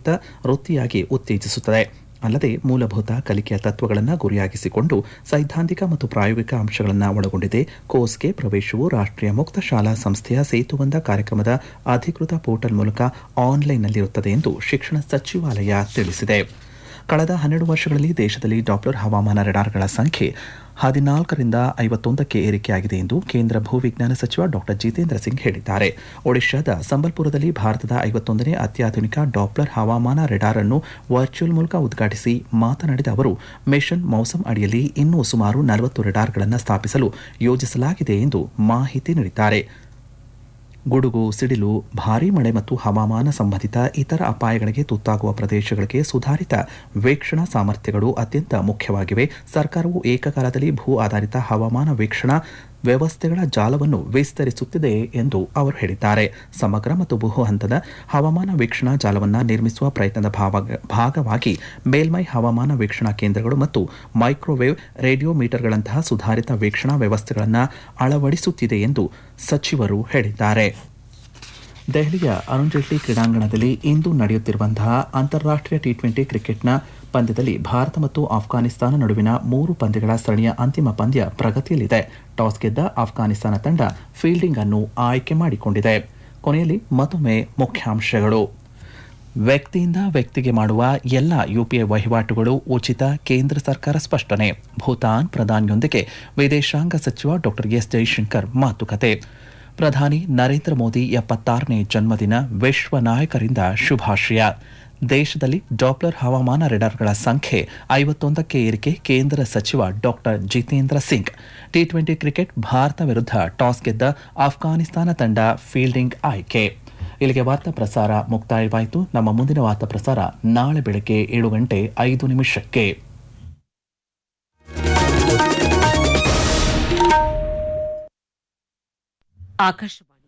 ಉಪಯುಕ್ತ ವೃತ್ತಿಯಾಗಿ ಉತ್ತೇಜಿಸುತ್ತದೆ ಅಲ್ಲದೆ ಮೂಲಭೂತ ಕಲಿಕೆಯ ತತ್ವಗಳನ್ನು ಗುರಿಯಾಗಿಸಿಕೊಂಡು ಸೈದ್ಧಾಂತಿಕ ಮತ್ತು ಪ್ರಾಯೋಗಿಕ ಅಂಶಗಳನ್ನು ಒಳಗೊಂಡಿದೆ ಕೋರ್ಸ್ಗೆ ಪ್ರವೇಶವು ರಾಷ್ಟ್ರೀಯ ಮುಕ್ತ ಶಾಲಾ ಸಂಸ್ಥೆಯ ಸೇತುಬಂಧ ಕಾರ್ಯಕ್ರಮದ ಅಧಿಕೃತ ಪೋರ್ಟಲ್ ಮೂಲಕ ಆನ್ಲೈನ್ನಲ್ಲಿರುತ್ತದೆ ಎಂದು ಶಿಕ್ಷಣ ಸಚಿವಾಲಯ ತಿಳಿಸಿದೆ ಕಳೆದ ಹನ್ನೆರಡು ವರ್ಷಗಳಲ್ಲಿ ದೇಶದಲ್ಲಿ ಡಾಪ್ಲರ್ ಹವಾಮಾನ ರೆಡಾರ್ಗಳ ಸಂಖ್ಯೆ ಹದಿನಾಲ್ಕರಿಂದ ಐವತ್ತೊಂದಕ್ಕೆ ಏರಿಕೆಯಾಗಿದೆ ಎಂದು ಕೇಂದ್ರ ಭೂವಿಜ್ಞಾನ ಸಚಿವ ಡಾಕ್ಟರ್ ಜಿತೇಂದ್ರ ಸಿಂಗ್ ಹೇಳಿದ್ದಾರೆ ಒಡಿಶಾದ ಸಂಬಲ್ಪುರದಲ್ಲಿ ಭಾರತದ ಐವತ್ತೊಂದನೇ ಅತ್ಯಾಧುನಿಕ ಡಾಪ್ಲರ್ ಹವಾಮಾನ ರೆಡಾರ್ ಅನ್ನು ವರ್ಚುವಲ್ ಮೂಲಕ ಉದ್ಘಾಟಿಸಿ ಮಾತನಾಡಿದ ಅವರು ಮಿಷನ್ ಮೌಸಮ್ ಅಡಿಯಲ್ಲಿ ಇನ್ನೂ ಸುಮಾರು ನಲವತ್ತು ರೆಡಾರ್ಗಳನ್ನು ಸ್ಥಾಪಿಸಲು ಯೋಜಿಸಲಾಗಿದೆ ಎಂದು ಮಾಹಿತಿ ನೀಡಿದ್ದಾರೆ ಗುಡುಗು ಸಿಡಿಲು ಭಾರೀ ಮಳೆ ಮತ್ತು ಹವಾಮಾನ ಸಂಬಂಧಿತ ಇತರ ಅಪಾಯಗಳಿಗೆ ತುತ್ತಾಗುವ ಪ್ರದೇಶಗಳಿಗೆ ಸುಧಾರಿತ ವೀಕ್ಷಣಾ ಸಾಮರ್ಥ್ಯಗಳು ಅತ್ಯಂತ ಮುಖ್ಯವಾಗಿವೆ ಸರ್ಕಾರವು ಏಕಕಾಲದಲ್ಲಿ ಭೂ ಆಧಾರಿತ ಹವಾಮಾನ ವೀಕ್ಷಣಾ ವ್ಯವಸ್ಥೆಗಳ ಜಾಲವನ್ನು ವಿಸ್ತರಿಸುತ್ತಿದೆ ಎಂದು ಅವರು ಹೇಳಿದ್ದಾರೆ ಸಮಗ್ರ ಮತ್ತು ಬಹು ಹಂತದ ಹವಾಮಾನ ವೀಕ್ಷಣಾ ಜಾಲವನ್ನು ನಿರ್ಮಿಸುವ ಪ್ರಯತ್ನದ ಭಾವ- ಭಾಗವಾಗಿ ಮೇಲ್ಮೈ ಹವಾಮಾನ ವೀಕ್ಷಣಾ ಕೇಂದ್ರಗಳು ಮತ್ತು ಮೈಕ್ರೋವೇವ್ ರೇಡಿಯೋಮೀಟರ್ಗಳಂತಹ ಸುಧಾರಿತ ವೀಕ್ಷಣಾ ವ್ಯವಸ್ಥೆಗಳನ್ನು ಅಳವಡಿಸುತ್ತಿದೆ ಎಂದು ಸಚಿವರು ಹೇಳಿದ್ದಾರೆ ದೆಹಲಿಯ ಅರುಣ್ ಜೇಟ್ಲಿ ಕ್ರೀಡಾಂಗಣದಲ್ಲಿ ಇಂದು ನಡೆಯುತ್ತಿರುವಂತಹ ಅಂತಾರಾಷ್ಟ್ರೀಯ ಟಿ ಟ್ವೆಂಟಿ ಕ್ರಿಕೆಟ್ನ ಪಂದ್ಯದಲ್ಲಿ ಭಾರತ ಮತ್ತು ಆಫ್ಘಾನಿಸ್ತಾನ ನಡುವಿನ ಮೂರು ಪಂದ್ಯಗಳ ಸರಣಿಯ ಅಂತಿಮ ಪಂದ್ಯ ಪ್ರಗತಿಯಲ್ಲಿದೆ ಟಾಸ್ ಗೆದ್ದ ಆಫ್ಘಾನಿಸ್ತಾನ ತಂಡ ಫೀಲ್ಡಿಂಗ್ ಅನ್ನು ಆಯ್ಕೆ ಮಾಡಿಕೊಂಡಿದೆ ಕೊನೆಯಲ್ಲಿ ಮತ್ತೊಮ್ಮೆ ಮುಖ್ಯಾಂಶಗಳು ವ್ಯಕ್ತಿಯಿಂದ ವ್ಯಕ್ತಿಗೆ ಮಾಡುವ ಎಲ್ಲ ಯುಪಿಐ ವಹಿವಾಟುಗಳು ಉಚಿತ ಕೇಂದ್ರ ಸರ್ಕಾರ ಸ್ಪಷ್ಟನೆ ಭೂತಾನ್ ಪ್ರಧಾನಿಯೊಂದಿಗೆ ವಿದೇಶಾಂಗ ಸಚಿವ ಡಾಕ್ಟರ್ ಎಸ್ ಜೈಶಂಕರ್ ಮಾತುಕತೆ ಪ್ರಧಾನಿ ನರೇಂದ್ರ ಮೋದಿ ಎಪ್ಪತ್ತಾರನೇ ಜನ್ಮದಿನ ವಿಶ್ವ ನಾಯಕರಿಂದ ಶುಭಾಶಯ ದೇಶದಲ್ಲಿ ಡಾಪ್ಲರ್ ಹವಾಮಾನ ರೆಡಾರ್ಗಳ ಸಂಖ್ಯೆ ಐವತ್ತೊಂದಕ್ಕೆ ಏರಿಕೆ ಕೇಂದ್ರ ಸಚಿವ doctor Jitendra Singh T twenty cricket Bharat ವಿರುದ್ಧ ಟಾಸ್ ಗೆದ್ದ ಆಫ್ಘಾನಿಸ್ತಾನ ತಂಡ ಫೀಲ್ಡಿಂಗ್ ಆಯ್ಕೆ ಇಲ್ಲಿಗೆ ವಾರ್ತಾ ಪ್ರಸಾರ ಮುಕ್ತಾಯವಾಯಿತು ನಮ್ಮ ಮುಂದಿನ ವಾರ್ತಾ ಪ್ರಸಾರ ನಾಳೆ ಬೆಳಗ್ಗೆ ಏಳು ಗಂಟೆ ಐದು ನಿಮಿಷಕ್ಕೆ ಆಕಾಶವಾಣಿ